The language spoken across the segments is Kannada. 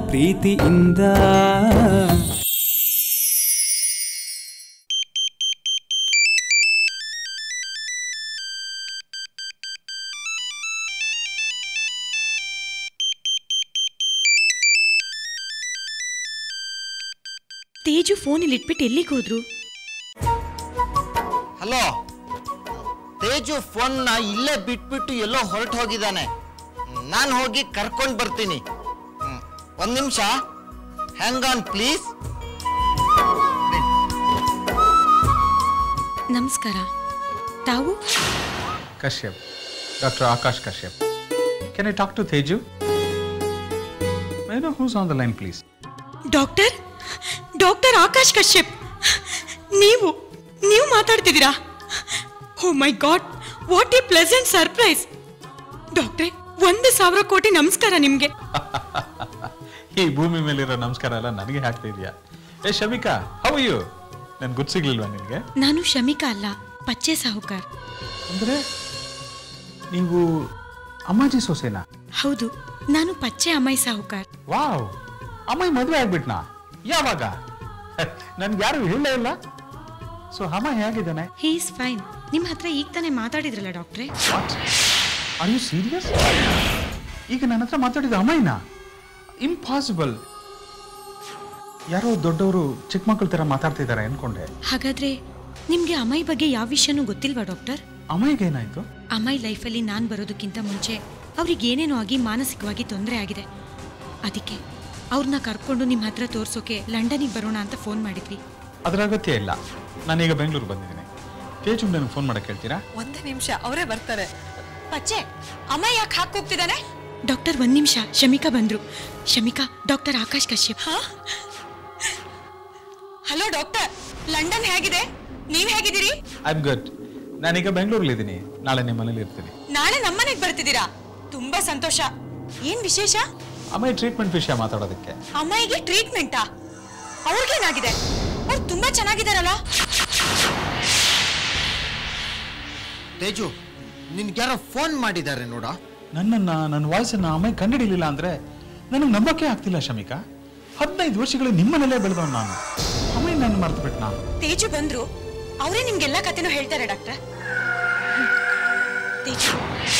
ಪ್ರೀತಿಯಿಂದ ತೇಜು ಫೋನಲ್ಲಿ ಇಟ್ಬಿಟ್ಟು ಎಲ್ಲಿಗೆ ಹೋದ್ರು ಹಲೋ ತೇಜು ಫೋನ್ನ ಇಲ್ಲೇ ಬಿಟ್ಬಿಟ್ಟು ಎಲ್ಲೋ ಹೊರಟು ಹೋಗಿದ್ದಾನೆ ನಾನು ಹೋಗಿ ಕರ್ಕೊಂಡು ಬರ್ತೀನಿ ಹ್ಮ್. ಒಂದ್ ನಿಮಿಷ ಹ್ಯಾಂಗ್ ಆನ್ ಪ್ಲೀಸ್ ನಮಸ್ಕಾರ ತಾವು Kashyap. Dr. Akash Kashyap. Can I talk to Teju? May I know who's on the line, please? Doctor doctor Akash Kashyap ನೀವು ನೀವು ಮಾತಾಡ್ತಿದ್ದೀರಾ oh my god what a pleasant surprise ಡಾಕ್ಟ್ರೆ ಒಂದು ಸಾವಿರ ಕೋಟಿ ನಮಸ್ಕಾರ ನಿಮ್ಗೆ ಈ ಭೂಮಿ ಮೇಲಿರೋ ನಮಸ್ಕಾರ ಎಲ್ಲ ನನಗೆ ಹಾಕ್ತಾ ಇದೆಯಾ ಏ ಶಮಿಕಾ ಹೌ ಯು ನನ್ ಗುಡ್ ಸಿಗ್ಲಿಲ್ವಾ ನಿನಗೆ ನಾನು ಶಮಿಕಾ ಅಲ್ಲ ಪಚ್ಚೆ ಸಾಹುಕಾರ್ ಅಂದ್ರೆ ನೀವು ಅಮ್ಮಾಜಿ ಸೊಸೆನಾ ಹೌದು ನಾನು ಪಚ್ಚೆ ಅಮೈ ಸಾಹುಕಾರ್ ವಾವ್ ಅಮ್ಮಾಯಿ ಮದುವೆ ಆಗ್ಬಿಟ್ನಾ ಯಾವಾಗ ನನ್ಗೆ ಯಾರು ಹೇಳಲೇ ಇಲ್ಲ ಸೊ ಅಮ್ಮ ಹೇಗಿದ್ದಾನೆ ಹೀ ಇಸ್ ಫೈನ್ ನಿಮ್ಮ ಹತ್ರ ಈಗ ತಾನೇ ಮಾತಾಡಿದ್ರಲ್ಲ ಡಾಕ್ಟ್ರೆ ವಾಟ್ ಆರ್ ಯು ಸೀರಿಯಸ್ ಈಗ ನನ್ನ ಹತ್ರ ಮಾತಾಡಿದ ಅಮ್ಮಾಯಿನ ಇಂಪಾಸಿಬಲ್ ಯಾರೋ ದೊಡ್ಡವರು ಚಿಕ್ಕ ಮಕ್ಕಳ ಥರ ಮಾತಾಡ್ತಿದ್ದಾರೆ ಅನ್ಕೊಂಡೆ ಹಾಗಾದ್ರೆ ನಿಮ್ಗೆ ಅಮೈ ಬಗ್ಗೆ ಯಾವ ವಿಷಯನೂ ಗೊತ್ತಿಲ್ವಾ ಡಾಕ್ಟರ್ ಅಮ್ಮಾಯಿಗೆ ಏನಾಯ್ತು ಅಮೈ ಲೈಫಲ್ಲಿ ನಾನು ಬರೋದಕ್ಕಿಂತ ಮುಂಚೆ ಅವ್ರಿಗೆ ಏನೇನೋ ಆಗಿ ಮಾನಸಿಕವಾಗಿ ತೊಂದರೆ ಆಗಿದೆ ಅದಕ್ಕೆ ಅವ್ರನ್ನ ಕರ್ಕೊಂಡು ನಿಮ್ಮ ಹತ್ರ ತೋರ್ಸೋಕೆ ಲಂಡನಿಗೆ ಬರೋಣ ಅಂತ ಫೋನ್ ಮಾಡಿದ್ವಿ ಅದರ ಅಗತ್ಯ ಇಲ್ಲ ನಾನೀಗ ಬೆಂಗಳೂರು ಬಂದಿದ್ದೀನಿ ತೇಜು ನನಗೆ ಫೋನ್ ಮಾಡಕ್ಕೆ ಹೇಳ್ತೀರಾ ಒಂದೇ ನಿಮಿಷ ಅವರೇ ಬರ್ತಾರೆ ಪಚ್ಚೆ ಅಮ್ಮ ಯಾಕೆ ಹಾಕಿ ಹೋಗ್ತಿದ್ದಾನೆ ಡಾಕ್ಟರ್ ಒಂದ್ ನಿಮಿಷ ಶಮಿಕಾ ಬಂದ್ರು Shamika doctor Akash Kashyap hello doctor London ಹೇಗಿದೆ ನೀವ್ ಹೇಗಿದ್ದೀರಿ ಐ ಆಮ್ ಗುಡ್ ನಾನೀಗ ಬೆಂಗಳೂರಲ್ಲಿದ್ದೀನಿ ನಾಳೆ ನಿಮ್ಮ ಮನೇಲಿ ಇರ್ತೀನಿ ನಾಳೆ ನಮ್ಮನೆಗ್ ಬರ್ತಿದ್ದೀರಾ ತುಂಬಾ ಸಂತೋಷ ಏನ್ ವಿಶೇಷ ಅಮ್ಮಾಯಿ ಟ್ರೀಟ್ಮೆಂಟ್ ವಿಷಯ ಮಾತಾಡೋದಕ್ಕೆ ಅಮ್ಮಾಯಿಗೆ ಟ್ರೀಟ್ಮೆಂಟಾ ಅವ್ರಿಗೇನಾಗಿದೆ ಅವ್ರು ತುಂಬಾ ಚೆನ್ನಾಗಿದಾರಲ್ಲ ತೇಜು ನಿನ್ಗ್ಯಾರೋ ಫೋನ್ ಮಾಡಿದ್ದಾರೆ ನೋಡ ನನ್ನನ್ನು ನನ್ನ ವಾಯ್ಸನ್ನು ಅಮ್ಮಾಯಿ ಕಂಡುಹಿಡಿಲಿಲ್ಲ ಅಂದರೆ ನನಗೆ ನಂಬಕ್ಕೆ ಆಗ್ತಿಲ್ಲ ಶಮಿಕಾ ಹದಿನೈದು ವರ್ಷಗಳು ನಿಮ್ಮನೆಲ್ಲೇ ಬೆಳೆದವನು ನಾನು ಅಮ್ಮಾಯಿ ನನ್ನ ಮರ್ತು ಬಿಟ್ನಾ ತೇಜು ಬಂದ್ರು ಅವರೇ ನಿಮ್ಗೆಲ್ಲ ಕಥೆನೂ ಹೇಳ್ತಾರೆ ಡಾಕ್ಟರ್ ತೇಜು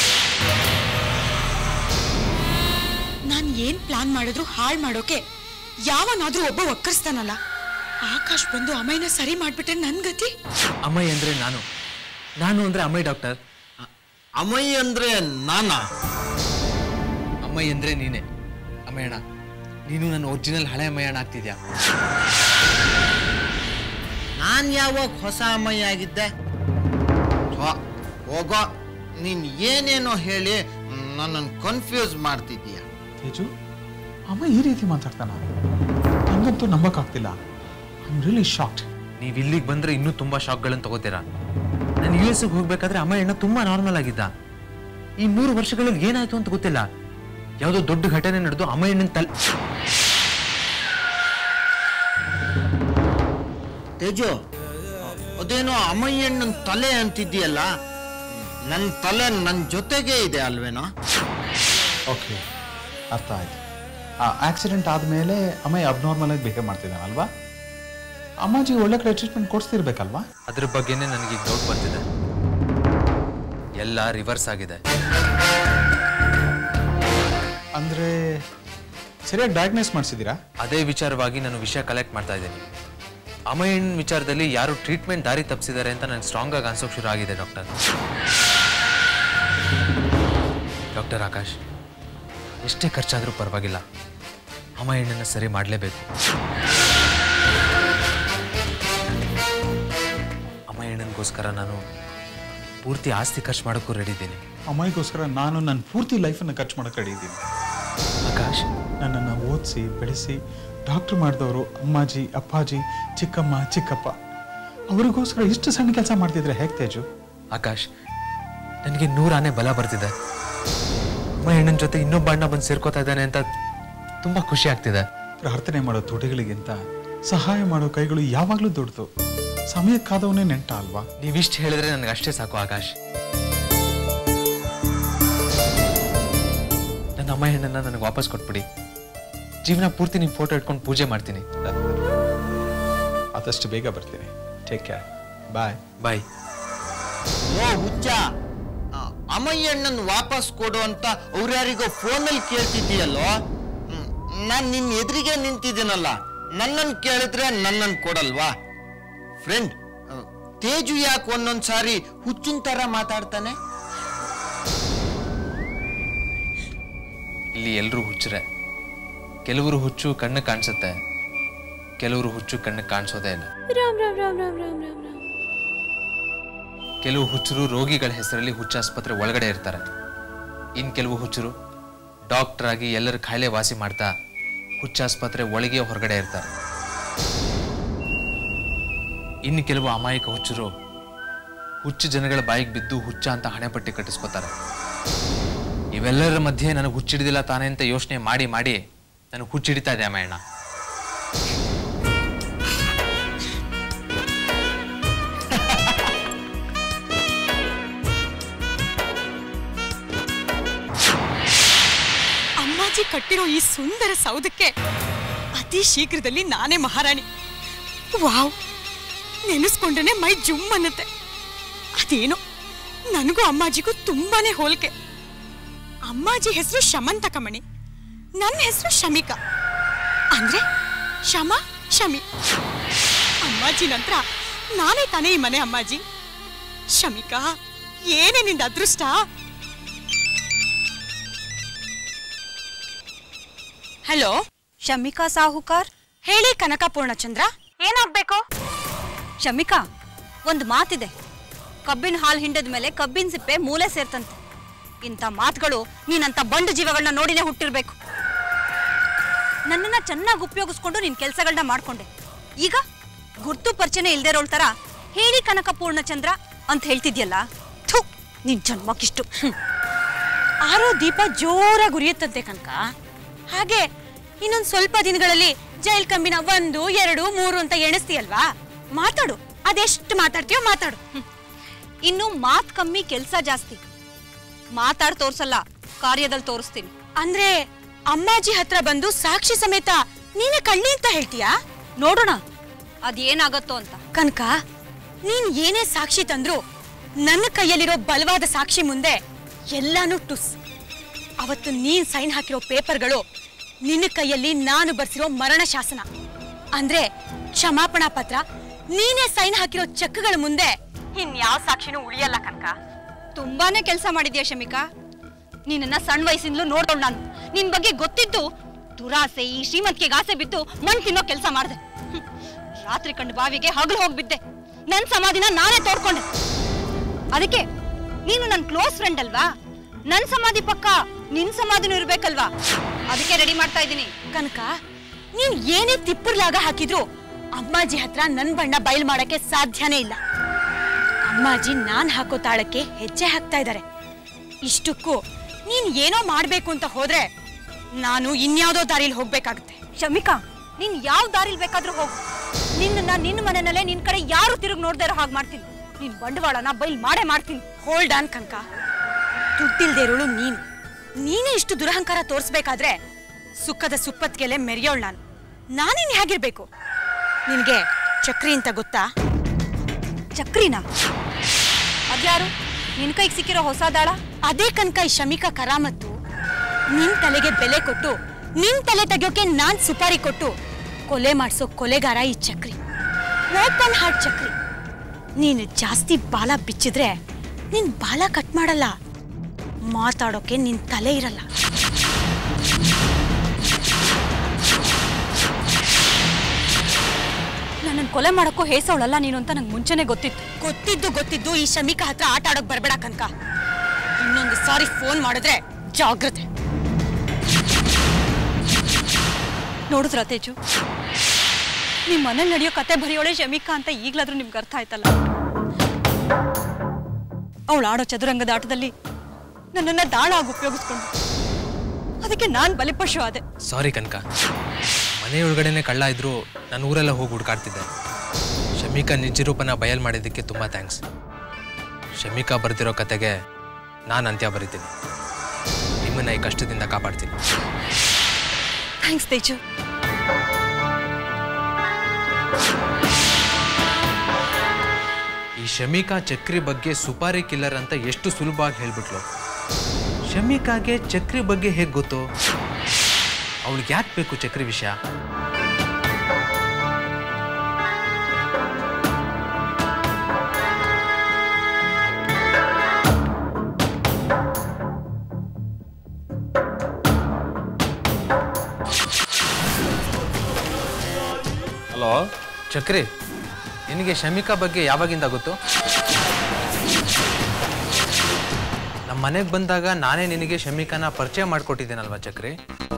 ನಾನ್ ಏನ್ ಪ್ಲಾನ್ ಮಾಡಿದ್ರು ಹಾಳ್ ಮಾಡೋಕೆ ಯಾವನಾದ್ರೂ ಒಬ್ಬ ಒಕ್ಕರ್ಸ್ತಾನಲ್ಲ ಆಕಾಶ್ ಬಂದು ಅಮ್ಮಯ್ಯನ ಸರಿ ಮಾಡ್ಬಿಟ್ರೆ ನನ್ ಗತಿ ಅಮ್ಮಯ್ಯ ಅಂದ್ರೆ ನಾನು ನಾನು ಅಂದ್ರೆ ಅಮ್ಮಯ್ಯ ಡಾಕ್ಟರ್ ಅಮಯ್ ಅಂದ್ರೆ ನಾನಾ ಅಮ್ಮಯ್ಯ ಅಂದ್ರೆ ನೀನೆ ಅಮ್ಮಯ್ಯಣ್ಣ ನೀನು ನನ್ನ ಒರಿಜಿನಲ್ ಹಳೆ ಅಮ್ಮಯ್ಯಣ್ಣ ಆಗ್ತಿದ್ಯಾ ನಾನ್ ಯಾವಾಗ ಹೊಸ ಅಮಯ್ ಆಗಿದ್ದೆ ಥು, ಹೋಗೋ ನೀನ್ ಏನೇನೋ ಹೇಳಿ ನನ್ನನ್ನು ಕನ್ಫ್ಯೂಸ್ ಮಾಡ್ತಿದ್ದೀಯ ತೇಜು ಅಮ್ಮ ಈ ರೀತಿ ಮಾತಾಡ್ತಾನ ನನಗಂತೂ ನಂಬಕ್ಕಾಗ್ತಿಲ್ಲ ಐ ಆಮ್ ರಿಯಲಿ ಶಾಕ್ಡ್ ನೀವು ಇಲ್ಲಿಗೆ ಬಂದ್ರೆ ಇನ್ನೂ ತುಂಬಾ ಶಾಕ್ಗಳನ್ನು ತಗೋತೀರಾ ನಾನು ಯು ಎಸ್ ಹೋಗ್ಬೇಕಾದ್ರೆ ಅಮ್ಮಯ್ಯಣ್ಣ ತುಂಬಾ ನಾರ್ಮಲ್ ಆಗಿದ್ದ ಈ ಮೂರು ವರ್ಷಗಳಲ್ಲಿ ಏನಾಯ್ತು ಅಂತ ಗೊತ್ತಿಲ್ಲ ಯಾವುದೋ ದೊಡ್ಡ ಘಟನೆ ನಡೆದು ಅಮ್ಮಯ್ಯಣ್ಣನ ತಲೆ ತೇಜು ಅದೇನೋ ಅಮಯ್ಯಣ್ಣನ ತಲೆ ಅಂತಿದ್ದೀಯಲ್ಲ ನನ್ನ ತಲೆ ನನ್ನ ಜೊತೆಗೆ ಇದೆ ಅಲ್ವೇನೋ ಓಕೆ ಅರ್ಥ ಆಯ್ತು ಆ ಆಕ್ಸಿಡೆಂಟ್ ಆದಮೇಲೆ ಅಮ್ಮ ಅಬ್ನಾರ್ಮಲ್ ಆಗಿ ಬಿಹೇವ್ ಮಾಡ್ತಿದ್ದಾನಲ್ವಾ ಅಮ್ಮಾಜಿಗೆ ಒಳ್ಳೆ ಕಡೆ ಟ್ರೀಟ್ಮೆಂಟ್ ಕೊಡಿಸ್ತಿರ್ಬೇಕಲ್ವಾ ಅದ್ರ ಬಗ್ಗೆನೇ ನನಗೆ ಈಗ ಡೌಟ್ ಬರ್ತಿದೆ ಎಲ್ಲ ರಿವರ್ಸ್ ಆಗಿದೆ ಅಂದರೆ ಸರಿಯಾಗಿ ಡಯಾಗ್ನೈಸ್ ಮಾಡಿಸಿದ್ದೀರಾ ಅದೇ ವಿಚಾರವಾಗಿ ನಾನು ವಿಷಯ ಕಲೆಕ್ಟ್ ಮಾಡ್ತಾ ಇದ್ದೀನಿ ಅಮ್ಮಯ್ಯನ ವಿಚಾರದಲ್ಲಿ ಯಾರು ಟ್ರೀಟ್ಮೆಂಟ್ ದಾರಿ ತಪ್ಪಿಸಿದ್ದಾರೆ ಅಂತ ನನಗೆ ಸ್ಟ್ರಾಂಗ್ ಆಗಿ ಅನ್ಸೋಕೆ ಶುರು ಆಗಿದೆ ಡಾಕ್ಟರ್ ಡಾಕ್ಟರ್ ಆಕಾಶ್ ಎಷ್ಟೇ ಖರ್ಚಾದರೂ ಪರವಾಗಿಲ್ಲ ಅಮ್ಮಯ್ಯಣ್ಣನ ಸರಿ ಮಾಡಲೇಬೇಕು ಅಮ್ಮಯ್ಯಣ್ಣನಿಗೋಸ್ಕರ ನಾನು ಪೂರ್ತಿ ಆಸ್ತಿ ಖರ್ಚು ಮಾಡೋಕ್ಕೂ ರೆಡಿ ಇದ್ದೀನಿ ಅಮ್ಮಾಯಿಗೋಸ್ಕರ ನಾನು ನನ್ನ ಪೂರ್ತಿ ಲೈಫನ್ನು ಖರ್ಚು ಮಾಡೋಕೆ ರೆಡಿ ಇದ್ದೀನಿ ಆಕಾಶ್ ನನ್ನನ್ನು ಓದಿಸಿ ಬೆಳೆಸಿ ಡಾಕ್ಟ್ರ್ ಮಾಡಿದವರು ಅಮ್ಮಾಜಿ ಅಪ್ಪಾಜಿ ಚಿಕ್ಕಮ್ಮ ಚಿಕ್ಕಪ್ಪ ಅವರಿಗೋಸ್ಕರ ಇಷ್ಟು ಸಣ್ಣ ಕೆಲಸ ಮಾಡ್ತಿದ್ರೆ ಹೇಗೆ ತೇಜು ಆಕಾಶ್ ನನಗೆ ನೂರಾನೆ ಬಲ ಬರ್ತಿದೆ ಅಮ್ಮ ಹೆಣ್ಣನ ಜೊತೆ ಇನ್ನೊಬ್ಬ ಅಣ್ಣ ಬಂದು ಸೇರ್ಕೋತಾ ಇದ್ದಾನೆ ಅಂತ ತುಂಬಾ ಖುಷಿ ಆಗ್ತಿದೆ ಪ್ರಾರ್ಥನೆ ಮಾಡೋ ತುಟಿಗಳಿಗಿಂತ ಸಹಾಯ ಮಾಡೋ ಕೈಗಳು ಯಾವಾಗಲೂ ದೊಡ್ಡದು ಸಮಯಕ್ಕಾದವನೇ ನೆಂಟ ಅಲ್ವಾ ನೀವಿಷ್ಟು ಹೇಳಿದ್ರೆ ನನಗೆ ಅಷ್ಟೇ ಸಾಕು ಆಕಾಶ್ ನನ್ನ ಅಮ್ಮ ಹೆಣ್ಣನ್ನ ನನಗೆ ವಾಪಸ್ ಕೊಟ್ಬಿಡಿ ಜೀವನ ಪೂರ್ತಿ ನಿಮ್ಮ ಫೋಟೋ ಇಟ್ಕೊಂಡು ಪೂಜೆ ಮಾಡ್ತೀನಿ ಆದಷ್ಟು ಬೇಗ ಬರ್ತೀನಿ ಟೇಕ್ ಕೇರ್ ಬಾಯ್ ಬಾಯ್ ಓ ಹುಚ್ಚ ಆ, ಅಮ್ಮಯ್ಯಣ್ಣನ್ ವಾಪಸ್ ಕೊಡು ಅಂತ ಅವ್ರ್ಯಾರಿಗೋ ಫೋನಲ್ಲಿ ಕೇಳ್ತಿದ್ದೀಯಲ್ಲೋ ನಾನು ನಿನ್ನ ಎದುರಿಗೆ ನಿಂತಿದ್ದೀನಲ್ಲ ನನ್ನನ್ನು ಕೇಳಿದ್ರೆ ನನ್ನನ್ನು ಕೊಡಲ್ವಾ ಫ್ರೆಂಡ್ ತೇಜು ಯಾಕೆ ಒಂದೊಂದ್ ಸಾರಿ ಹುಚ್ಚಿನ ಥರ ಮಾತಾಡ್ತಾನೆ ಇಲ್ಲಿ ಎಲ್ಲರೂ ಹುಚ್ಚರೆ ಕೆಲವರು ಹುಚ್ಚು ಕಣ್ಣು ಕಾಣಿಸುತ್ತೆ ಕೆಲವರು ಹುಚ್ಚು ಕಣ್ಣು ಕಾಣಿಸೋದೇ ಇಲ್ಲ ಕೆಲವು ಹುಚ್ಚರು ರೋಗಿಗಳ ಹೆಸರಲ್ಲಿ ಹುಚ್ಚಾಸ್ಪತ್ರೆ ಒಳಗಡೆ ಇರ್ತಾರೆ ಇನ್ ಕೆಲವು ಹುಚ್ಚರು ಡಾಕ್ಟರ್ ಆಗಿ ಎಲ್ಲರ ಕಾಯಿಲೆ ವಾಸಿ ಮಾಡ್ತಾ ಹುಚ್ಚಾಸ್ಪತ್ರೆ ಒಳಗೆ ಹೊರಗಡೆ ಇರ್ತಾರೆ ಇನ್ನು ಕೆಲವು ಅಮಾಯಕ ಹುಚ್ಚರು ಹುಚ್ಚು ಜನಗಳ ಬಾಯಿಗೆ ಬಿದ್ದು ಹುಚ್ಚ ಅಂತ ಹಣೆಪಟ್ಟಿ ಕಟ್ಟಿಸ್ಕೋತಾರೆ ಇವೆಲ್ಲರ ಮಧ್ಯೆ ನನಗೆ ಹುಚ್ಚಿಡಿದಿಲ್ಲ ತಾನೇ ಅಂತ ಯೋಚನೆ ಮಾಡಿ ಮಾಡಿ ನನಗೆ ಹುಚ್ಚಿಡಿತಾ ಇದೆ ಅಮ್ಮಣ್ಣ ಅಮ್ಮಾಜಿ ಕಟ್ಟಿರೋ ಈ ಸುಂದರ ಸೌಧಕ್ಕೆ ಅತಿ ಶೀಘ್ರದಲ್ಲಿ ನಾನೇ ಮಹಾರಾಣಿ ವಾವ್ ನೆನೆಸ್ಕೊಂಡ್ರೆ ಮೈ ಜುಮ್ ಅನ್ನತ್ತೆ ಅದೇನೋ ನನಗೂ ಅಮ್ಮಾಜಿಗೂ ತುಂಬಾನೇ ಹೋಲಿಕೆ ಅಮ್ಮಾಜಿ ಹೆಸರು ಶಮಂತಕಮಣಿ ನನ್ನ ಹೆಸರು ಶಮಿಕಾ ಅಂದ್ರೆ ಶಮ ಶಮಿ ಅಮ್ಮಾಜಿ ನಂತರ ನಾನೇ ತಾನೇ ಈ ಮನೆ ಅಮ್ಮಾಜಿ ಶಮಿಕಾ ಏನೇ ನಿಂದ ಅದೃಷ್ಟ ಹಲೋ ಶಮಿಕಾ ಸಾಹುಕಾರ್ ಹೇಳಿ ಕನಕ ಪೂರ್ಣಚಂದ್ರ ಏನಾಗ್ಬೇಕು ಶಮಿಕಾ ಒಂದು ಮಾತಿದೆ ಕಬ್ಬಿನ ಹಾಲು ಹಿಂಡದ ಮೇಲೆ ಕಬ್ಬಿನ ಸಿಪ್ಪೆ ಮೂಲೆ ಸೇರ್ತಂತೆ ಇಂಥ ಮಾತುಗಳು ನೀನಂತ ಬಂಡು ಜೀವಗಳನ್ನ ನೋಡಿನೇ ಹುಟ್ಟಿರ್ಬೇಕು ನನ್ನನ್ನ ಚೆನ್ನಾಗಿ ಉಪಯೋಗಿಸ್ಕೊಂಡು ನಿನ್ ಕೆಲಸಗಳನ್ನ ಮಾಡ್ಕೊಂಡೆ ಈಗ ಗುರ್ತು ಪರಿಚಯ ಇಲ್ದೇ ಇರೋಳ್ ತರ ಹೇಳಿ ಕನಕ ಪೂರ್ಣಚಂದ್ರ ಅಂತ ಹೇಳ್ತಿದ್ಯಲ್ಲ ಥು ನಿನ್ ಜನ್ಮಕ್ಕಿಷ್ಟು ಹ್ಮ್. ಆರೋ ದೀಪ ಜೋರಾಗಿ ಉರಿಯುತ್ತಂತೆ ಕನಕ ಹಾಗೆ ಇನ್ನೊಂದ್ ಸ್ವಲ್ಪ ದಿನಗಳಲ್ಲಿ ಜೈಲ್ ಕಂಬಿನ ಒಂದು ಎರಡು ಮೂರು ಅಂತ ಎಣಿಸ್ತೀಯಲ್ವಾ ಮಾತಾಡು ಅದೆಷ್ಟು ಮಾತಾಡ್ತೀಯೋ ಮಾತಾಡು ಹ್ಮ್. ಇನ್ನು ಮಾತ್ ಕಮ್ಮಿ ಕೆಲ್ಸ ಜಾಸ್ತಿ ಮಾತಾಡ್ ತೋರ್ಸಲ್ಲ ಕಾರ್ಯದಲ್ಲಿ ತೋರಿಸ್ತೀನಿ ಅಂದ್ರೆ ಅಮ್ಮಾಜಿ ಹತ್ರ ಬಂದು ಸಾಕ್ಷಿ ಸಮೇತ ನೀನೇ ಕಳ್ಳಿ ಅಂತ ಹೇಳ್ತೀಯಾ ನೋಡೋಣ ಅದೇನಾಗತ್ತೋ ಅಂತ ಕನಕ ನೀನ್ ಏನೇ ಸಾಕ್ಷಿ ತಂದ್ರು ನನ್ನ ಕೈಯಲ್ಲಿರೋ ಬಲವಾದ ಸಾಕ್ಷಿ ಮುಂದೆ ಎಲ್ಲಾನು ಟುಸ್ ಅವತ್ತು ನೀನ್ ಸೈನ್ ಹಾಕಿರೋ ಪೇಪರ್ಗಳು ನಿನ್ನ ಕೈಯಲ್ಲಿ ನಾನು ಬರ್ಸಿರೋ ಮರಣ ಶಾಸನ ಅಂದ್ರೆ ಕ್ಷಮಾಪಣಾ ಪತ್ರ ನೀನೇ ಸೈನ್ ಹಾಕಿರೋ ಚೆಕ್ಗಳ ಮುಂದೆ ಇನ್ಯಾವ ಸಾಕ್ಷಿನೂ ಉಳಿಯಲ್ಲ ಕನಕ ತುಂಬಾನೇ ಕೆಲಸ ಮಾಡಿದ್ಯಾ ಶಮಿಕಾ ನಿನ್ನ ಸಣ್ಣ ವಯಸ್ಸಿಂದಲೂ ನೋಡೋಳು ನಾನು ನಿನ್ ಬಗ್ಗೆ ಗೊತ್ತಿದ್ದು ದುರಾಸೆ ಈ ಶ್ರೀಮಂತಿಗೆ ಆಸೆ ಬಿದ್ದು ಮಣ್ ತಿನ್ನೋ ಕೆಲಸ ಮಾಡಿದೆ ರಾತ್ರಿ ಕಂಡು ಬಾವಿಗೆ ಹಗಲು ಹೋಗ್ಬಿದ್ದೆ ನನ್ ಸಮಾಧಿನ ನಾನೇ ತೋಡ್ಕೊಂಡೆ ಅದಕ್ಕೆ ನೀನು ನನ್ ಕ್ಲೋಸ್ ಫ್ರೆಂಡ್ ಅಲ್ವಾ ನನ್ ಸಮಾಧಿ ಪಕ್ಕ ನಿನ್ ಸಮಾಧಿನೂ ಇರ್ಬೇಕಲ್ವಾ ಅದಕ್ಕೆ ರೆಡಿ ಮಾಡ್ತಾ ಇದ್ದೀನಿ ಕನಕ ನೀನ್ ಏನೇ ತಿಪ್ಪರ್ಲಾಗ ಹಾಕಿದ್ರು ಅಮ್ಮಾಜಿ ಹತ್ರ ನನ್ ಬಣ್ಣ ಬಯಲ್ ಮಾಡಕ್ಕೆ ಸಾಧ್ಯನೇ ಇಲ್ಲ ಅಮ್ಮಾಜಿ ನಾನ್ ಹಾಕೋ ತಾಳಕ್ಕೆ ಹೆಜ್ಜೆ ಹಾಕ್ತಾ ಇದ್ದಾರೆ ಇಷ್ಟಕ್ಕೂ ನೀನ್ ಏನೋ ಮಾಡ್ಬೇಕು ಅಂತ ಹೋದ್ರೆ ನಾನು ಇನ್ಯಾವುದೋ ದಾರಿಲಿ ಹೋಗ್ಬೇಕಾಗುತ್ತೆ ಶಮಿಕಾ ನೀನ್ ಯಾವ ದಾರಿಲ್ ಬೇಕಾದ್ರೂ ಹೋಗು ನಿನ್ನ ನಿನ್ನ ಮನೆಯಲ್ಲೇ ನಿನ್ ಕಡೆ ಯಾರು ತಿರುಗಿ ನೋಡ್ದೇ ಇರೋ ಹಾಗೆ ಮಾಡ್ತೀನಿ ನಿನ್ ಬಂಡವಾಳನ ಬೈಲ್ ಮಾಡೇ ಮಾಡ್ತೀನಿ ಹೋಲ್ಡ್ ಆನ್ ಕನಕ ದುಡ್ಡಿಲ್ದೇ ಇರೋಳು ನೀನು ನೀನೇ ಇಷ್ಟು ದುರಹಂಕಾರ ತೋರಿಸ್ಬೇಕಾದ್ರೆ ಸುಖದ ಸುಪ್ಪತ್ಗೆಲೆ ಮೆರೆಯೋಳು ನಾನು ನಾನಿನ್ ಹೇಗಿರ್ಬೇಕು ನಿನ್ಗೆ ಚಕ್ರಿ ಅಂತ ಗೊತ್ತಾ ಚಕ್ರಿನ ಅದ್ಯಾರು ನಿನ್ ಕೈಗೆ ಸಿಕ್ಕಿರೋ ಹೊಸ ದಾಳ ಅದೇ ಕನಕ ಈ ಶಮಿಕಾ ಕರಾಮತ್ತು ನಿನ್ ತಲೆಗೆ ಬೆಲೆ ಕೊಟ್ಟು ನಿನ್ ತಲೆ ತೆಗಿಯೋಕೆ ನಾನ್ ಸುಪಾರಿ ಕೊಟ್ಟು ಕೊಲೆ ಮಾಡ್ಸೋ ಕೊಲೆಗಾರ ಈ ಚಕ್ರಿ ಓಪನ್ ಹಾರ್ಟ್ ಚಕ್ರಿ ನೀನು ಜಾಸ್ತಿ ಬಾಲ ಬಿಚ್ಚಿದ್ರೆ ನಿನ್ ಬಾಲ ಕಟ್ ಮಾಡಲ್ಲ ಮಾತಾಡೋಕೆ ನಿನ್ ತಲೆ ಇರಲ್ಲ ನನ್ನ ಕೊಲೆ ಮಾಡಕ್ಕೂ ಹೇಸವಳಲ್ಲ ನೀನು ಅಂತ ನಂಗೆ ಮುಂಚೆನೆ ಗೊತ್ತಿತ್ತು ಗೊತ್ತಿದ್ದು ಗೊತ್ತಿದ್ದು ಈ ಶಮಿಕಾ ಹತ್ರ ಆಟ ಆಡೋಕ್ ಬರ್ಬೇಡ ಕನಕ ಇನ್ನೊಂದು ಸಾರಿ ಫೋನ್ ಮಾಡಿದ್ರೆ ಜಾಗ್ರತೆ ನೋಡಿದ್ರ ತೇಜು ನಿಮ್ ಮನೇಲಿ ನಡೆಯೋ ಕತೆ ಬರೆಯೋಳೆ ಶಮಿಕಾ ಅಂತ ಈಗ್ಲಾದ್ರೂ ನಿಮ್ಗೆ ಅರ್ಥ ಆಯ್ತಲ್ಲ ಅವಳು ಆಡೋ ಚದುರಂಗದ ಆಟದಲ್ಲಿ ನನ್ನನ್ನ ದಾಳ ಆಗಿ ಉಪಯೋಗಿಸ್ಕೊಂಡು ಅದಕ್ಕೆ ನಾನ್ ಬಲಿಪಶು ಆದೆ ಸಾರಿ ಕನಕ ಮನೆಯೊಳಗಡೆನೆ ಕಳ್ಳ ಇದ್ರು ನಾನು ಊರೆಲ್ಲ ಹೋಗಿ ಹುಡುಕಾಡ್ತಿದ್ದೆ ಶಮಿಕಾ ನಿಜ ರೂಪನ ಬಯಲ್ ಮಾಡಿದ್ದಕ್ಕೆ ತುಂಬ ಥ್ಯಾಂಕ್ಸ್ ಶಮಿಕಾ ಬರ್ತಿರೋ ಕತೆಗೆ ನಾನು ಅಂತ್ಯ ಬರಿತೀನಿ ನಿಮ್ಮನ್ನ ಈ ಕಷ್ಟದಿಂದ ಕಾಪಾಡ್ತೀನಿ ಥ್ಯಾಂಕ್ಸ್ ತೇಜು ಈ ಶಮಿಕಾ ಚಕ್ರಿ ಬಗ್ಗೆ ಸುಪಾರಿ ಕಿಲ್ಲರ್ ಅಂತ ಎಷ್ಟು ಸುಲಭವಾಗಿ ಹೇಳ್ಬಿಟ್ಲು ಶಮಿಕಾಗೆ ಚಕ್ರಿ ಬಗ್ಗೆ ಹೇಗೆ ಗೊತ್ತು ಅವಳಿಗೆ ಯಾಕೆ ಬೇಕು ಚಕ್ರಿ ವಿಷಯ ಹಲೋ ಚಕ್ರಿ ನಿನಗೆ ಶಮಿಕಾ ಬಗ್ಗೆ ಯಾವಾಗಿಂದ ಗೊತ್ತು ನಮ್ಮ ಮನೆಗೆ ಬಂದಾಗ ನಾನೇ ನಿನಗೆ ಶಮಿಕಾನ ಪರಿಚಯ ಮಾಡಿಕೊಟ್ಟಿದ್ದೇನಲ್ವಾ ಚಕ್ರಿ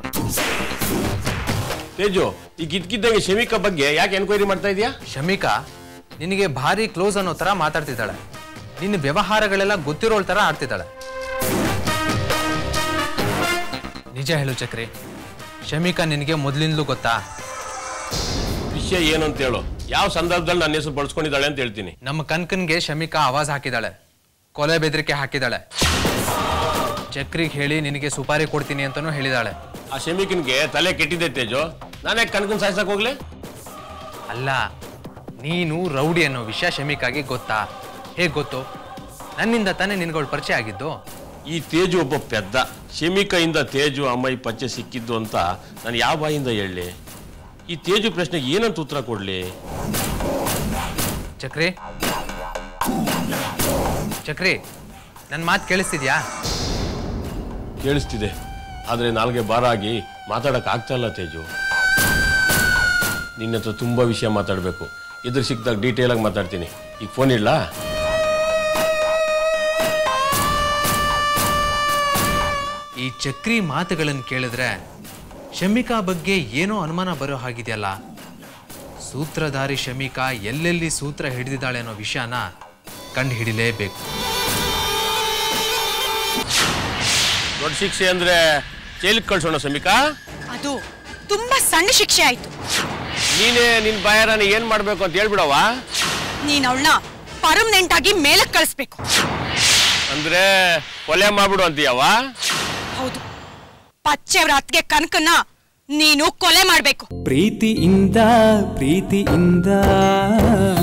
ತೇಜು ಈಗ ಇದ್ಕಿದ್ದಂಗೆ ಶಮಿಕಾ ಬಗ್ಗೆ ಯಾಕೆ ಎನ್ಕ್ವೈರಿ ಮಾಡ್ತಾ ಇದೀಯಾ ಶಮಿಕಾ ನಿನಗೆ ಭಾರಿ ಕ್ಲೋಸ್ ಅನ್ನೋ ಥರ ಮಾತಾಡ್ತಿದ್ದಾಳೆ ನಿನ್ನ ವ್ಯವಹಾರಗಳೆಲ್ಲ ಗೊತ್ತಿರೋಳ್ ಥರ ಆಡ್ತಿದ್ದಾಳೆ ನಿಜ ಹೇಳು ಚಕ್ರಿ ಶಮಿಕಾ ನಿನಗೆ ಮೊದಲಿಂದಲೂ ಗೊತ್ತಾ ವಿಷಯ ಏನು ಅಂತ ಹೇಳು ಯಾವ ಸಂದರ್ಭದಲ್ಲಿ ನನ್ನ ಹೆಸರು ಬಳಸ್ಕೊಂಡಿದ್ದಾಳೆ ಅಂತ ಹೇಳ್ತೀನಿ ನಮ್ಮ ಕನ್ಕನ್ಗೆ ಶಮಿಕಾ ಆವಾಜ್ ಹಾಕಿದಾಳೆ ಕೊಲೆ ಬೆದರಿಕೆ ಹಾಕಿದಾಳೆ ಚಕ್ರಿಗೆ ಹೇಳಿ ನಿನಗೆ ಸುಪಾರಿ ಕೊಡ್ತೀನಿ ಅಂತಲೂ ಹೇಳಿದಾಳೆ ಆ ಶಮಿಕನ್ಗೆ ತಲೆ ಕೆಟ್ಟಿದೆ ತೇಜು ನಾನೇ ಕನಕನ್ ಸಾಯ್ಸಕ್ ಹೋಗ್ಲಿ ಅಲ್ಲ ನೀನು ರೌಡಿ ಅನ್ನೋ ವಿಷಯ ಶಮಿಕಾಗೆ ಗೊತ್ತಾ ಹೇಗೆ ಗೊತ್ತು ನನ್ನಿಂದ ತಾನೇ ನಿನ್ಗಳು ಪರಿಚಯ ಆಗಿದ್ದು ಈ ತೇಜು ಒಬ್ಬ ಪೆದ್ದ ಶಮಿಕಯಿಂದ ತೇಜು ಅಮ್ಮಯ್ಯ ಪಚ್ಚೆ ಸಿಕ್ಕಿದ್ದು ಅಂತ ನಾನು ಯಾವ ಬಾಯಿಂದ ಹೇಳಲಿ ಈ ತೇಜು ಪ್ರಶ್ನೆಗೆ ಏನಂತ ಉತ್ತರ ಕೊಡ್ಲಿ ಚಕ್ರಿ ಚಕ್ರಿ ನನ್ನ ಮಾತು ಕೇಳಿಸ್ತಿದ್ಯಾ ಕೇಳಿಸ್ತಿದೆ ಆದರೆ ನಾಲ್ಗೆ ಬಾರ ಆಗಿ ಮಾತಾಡಕ್ ಆಗ್ತಾ ಇಲ್ಲ ತೇಜು ನಿನ್ನ ಹತ್ರ ತುಂಬಾ ವಿಷಯ ಮಾತಾಡಬೇಕು ಎದುರು ಸಿಕ್ಕಿದಾಗ ಡೀಟೇಲ್ ಆಗಿ ಮಾತಾಡ್ತೀನಿ ಈಗ ಫೋನ್ ಇಡ್ಲಾ ಈ ಚಕ್ರಿ ಮಾತುಗಳನ್ನು ಕೇಳಿದ್ರೆ ಶಮಿಕಾ ಬಗ್ಗೆ ಏನೋ ಅನುಮಾನ ಬರೋ ಹಾಗಿದೆಯಲ್ಲ ಸೂತ್ರಧಾರಿ ಶಮಿಕಾ ಎಲ್ಲೆಲ್ಲಿ ಸೂತ್ರ ಹಿಡಿದಿದ್ದಾಳೆ ಅನ್ನೋ ವಿಷಯನ ಕಂಡು ಹಿಡಿಲೇಬೇಕು ದೊಡ್ಡ ಶಿಕ್ಷೆ ಅಂದ್ರೆ ಜೈಲಿಗೆ ಕಳ್ಸೋಣ ಶಮಿಕಾ ಅದು ತುಂಬಾ ಸಣ್ಣ ಶಿಕ್ಷೆ ಆಯ್ತು ನೀನೇ ನಿನ್ ಬಾಯಾರನ ಏನ್ ಮಾಡ್ಬೇಕು ಅಂತ ಹೇಳ್ಬಿಡವಾ ನೀನ್ ಅವಳನ್ನ ಪರ್ಮನೆಂಟ್ ಆಗಿ ಮೇಲಕ್ ಕಳಿಸ್ಬೇಕು ಅಂದ್ರೆ ಕೊಲೆ ಮಾಡ್ಬಿಡು ಅಂತೀಯವಾ ಹೌದು ಪಚ್ಚೆವ್ರ ಅತ್ಗೆ ಕನಕನ್ನ ನೀನು ಕೊಲೆ ಮಾಡ್ಬೇಕು ಪ್ರೀತಿಯಿಂದ ಪ್ರೀತಿಯಿಂದ